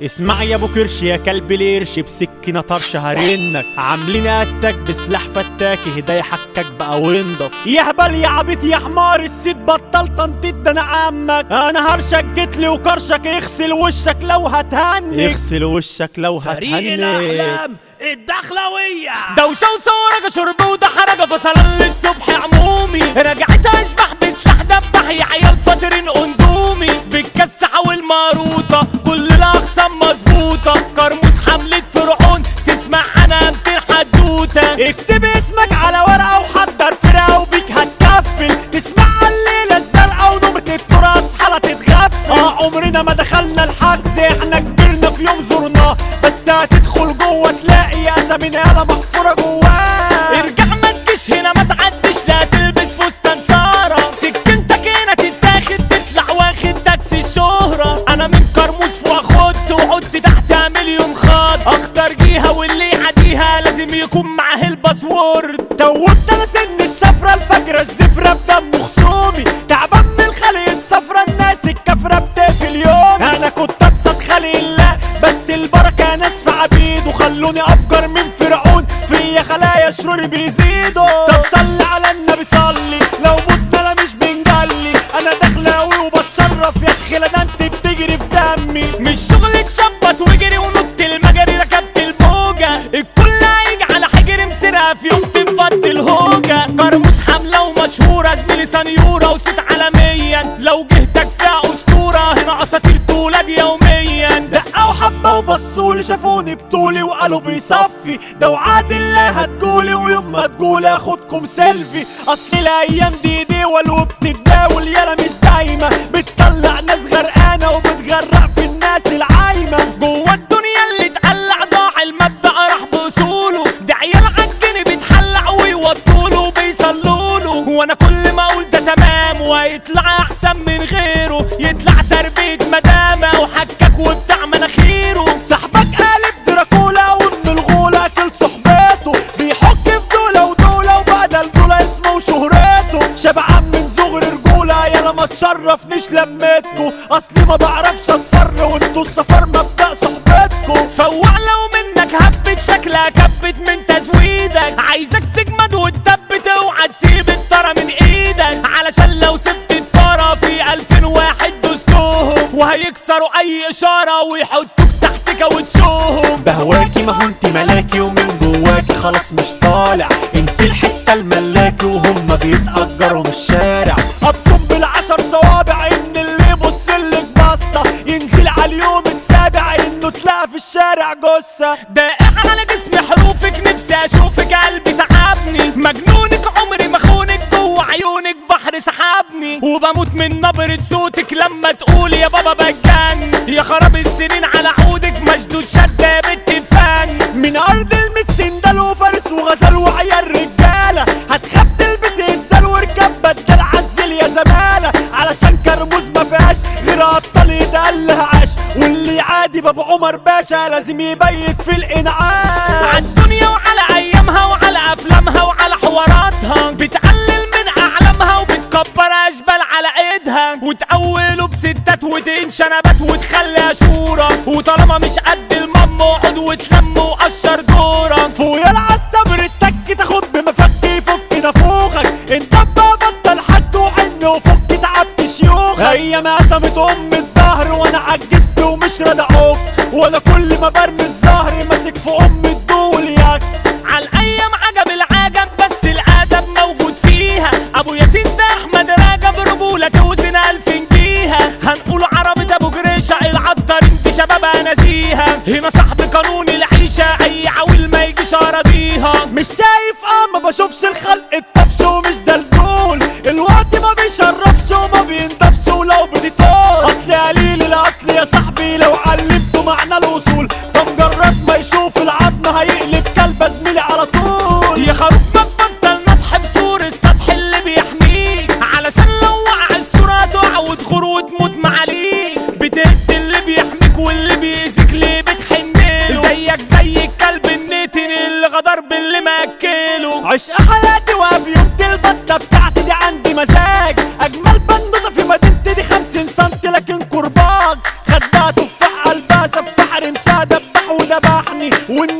اسمع يا ابو كرش يا كلب القرش بسكينه طرش هرنك عاملين قتك بسلاح فتاك هدايا حكك بقى وانضف يا هبل يا عبيط يا حمار السيد بطل تنطيط ده انا عمك انا هرشك جيتلي وكرشك اغسل وشك لو هتهنك اغسل وشك لو فريق هتهنك الاحلام الدخلويه دوشة وصورة شرب ودحرجة فصلا للصبح عمومي رجعت اشبح بسلاح دبح يا عيال فاطرين اندومي بالكسحة والماروطة كل الاقسام مظبوطة كرموس حملة فرعون تسمع عنها 200 حدوتة اكتب اسمك على ورقة وحضر فرقة وبيك هتكفل تسمع الليلة الزرقاء ونومة التراث حالة تتغفل اه عمرنا ما دخلنا الحجز احنا كبرنا في يوم زرناه بس هتدخل جوه تلاقي اسامينا يالا محفورة جواه ارجع ما تجيش هنا ما تعدش لا تلبس فستان سارة سكنتك هنا تتاخد تطلع واخد تاكسي الشهرة انا من كرموز واخدت وحط تحتها مليون خط اختار جيها واللي يعديها لازم يكون معاه الباسورد توبت انا سن الشفرة الفجرة الزفرة بدم خصومي تعبان من الخلق الصفرة الناس الكفرة بتقفل يوم انا كنت ابسط خلق الله بس البركة ناس في عبيد وخلوني افجر من فرعون فيا خلايا شرور بيزيدوا طب صلي على النبي صلي لو متنا انا مش بنجلي انا داخلاوي وبتشرف يا اخي لا ده انت بتجري في دمي مش شغل تشبط وجري ونط المجري ركبت الموجة الكل هيجي على حجر مسيرها في يوم تنفض الهوجة كرموس حملة ومشهورة زميلي سنيورة وست عالميا لو جهتك فيها اسطورة هنا اساطير تولد يوميا دقوا حبة وبصولي شافوني بطولي وقالوا بيصفي ده وعاد الله هتقولي ويوم ما تقول اخدكم سيلفي اصل الايام دي دول وبتتداول يالا مش دايمة بتطلع ناس غرقانة وبتغرق في الناس العايمة جوه الدنيا اللي اتقلع ضاع المبدأ راح بأصوله ده عيال عالجن بيتحلق ويوطوله وبيصلوله وانا كل ما اقول ده تمام وهيطلع احسن من غيره يطلع تربية مدامة وحكك وبتاع مناخيره صاحبك قالب دراكولا ومن الغولة كل صحبته بيحك في دولة ودولة وبدل دولة اسمه وشهرته شبعان من صغر رجولة يالا ما تشرفنيش لمتكو اصلي ما بعرفش اصفر وانتوا السفر مبدأ صحبتكو فوع لو منك هبت شكلها كبت من تزويدك عايزك تجمد وتثبت اوعى تسيب الطرة من ايدك علشان لو سبت الطرة في الفين واحد دوستوهم وهيكسروا اي اشارة ويحطوك تحت كاوتشوهم بهواكي ما هو انت ملاكي ومن جواكي خلاص مش طالع انت الحتة الملاكي وهم بيتأجروا من الشارع ابصم بالعشر صوابع ان اللي يبص لك بصة ينزل على اليوم السابع انه تلاقى في الشارع جثة دائع على جسمي حروفك نفسي اشوفك قلبي تعبني مجنونك عمري ما خونك جوه عيونك بحر سحبني وبموت من نبرة صوتك لما تقول يا بابا بجن يا خراب السنين على عودك مشدود شدة يا بنت الفن من ارض الميت سندال وفارس وغزال وعيال رجالة هتخاف تلبس اسدال وركب بدل عزل يا زمالة علشان كرموز ما فيهاش غير ابطال يدلها عاش واللي عادي بابا عمر باشا لازم يبيت في الانعام عالدنيا وعلى ايامها وعلى افلامها وعلى حواراتها بتقلل من اعلامها وبتكبر اشبال على ايدها وتقوله بستات وتنشى نبات وتخليها شورى وطالما مش قد المام اقعد وتلم وقشر دورك فوق يلا عالصبر التك تاخد بمفك يفك نافوخك انت بقى بطل حد وحن وفك تعبت شيوخك هي ما قسمت ام الظهر وانا عجزت ومش راضي اعوق ولا كل ما برمي الظهر ماسك في ام الدول ياك عالايام عجب العجب بس الادب موجود فيها ابو ياسين ده احمد رجب رجوله توزن الف جيها هنقول عربة ابو جريشه العطارين دي شباب نزيها هنا صاحب قانون العيشه اي عويل ما يجيش اراضيها مش شايف اه ما بشوفش الخلق الطفش ومش دلدول الوقت ما بيشرفش وما بينضفش ولو بتطول اصل قليل الاصل يا صاحبي لو علمته معنى الوصول فمجرد ما يشوف العظمه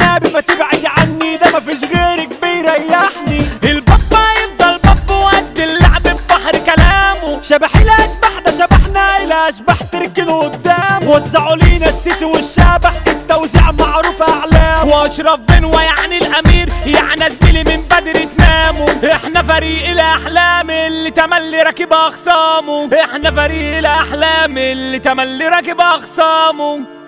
والنبي ما تبعد عني ده مفيش غيرك بيريحني البابا يفضل بابا وقد اللعب ببحر كلامه شبحي الاشباح ده شبحنا الاشباح تركنه قدام وزعوا لينا السيسي والشبح التوزيع معروف اعلام واشرف بنوة يعني الامير يعني زميلي من بدري تناموا احنا فريق الاحلام اللي تملي راكب اخصامه احنا فريق الاحلام اللي تملي راكب اخصامه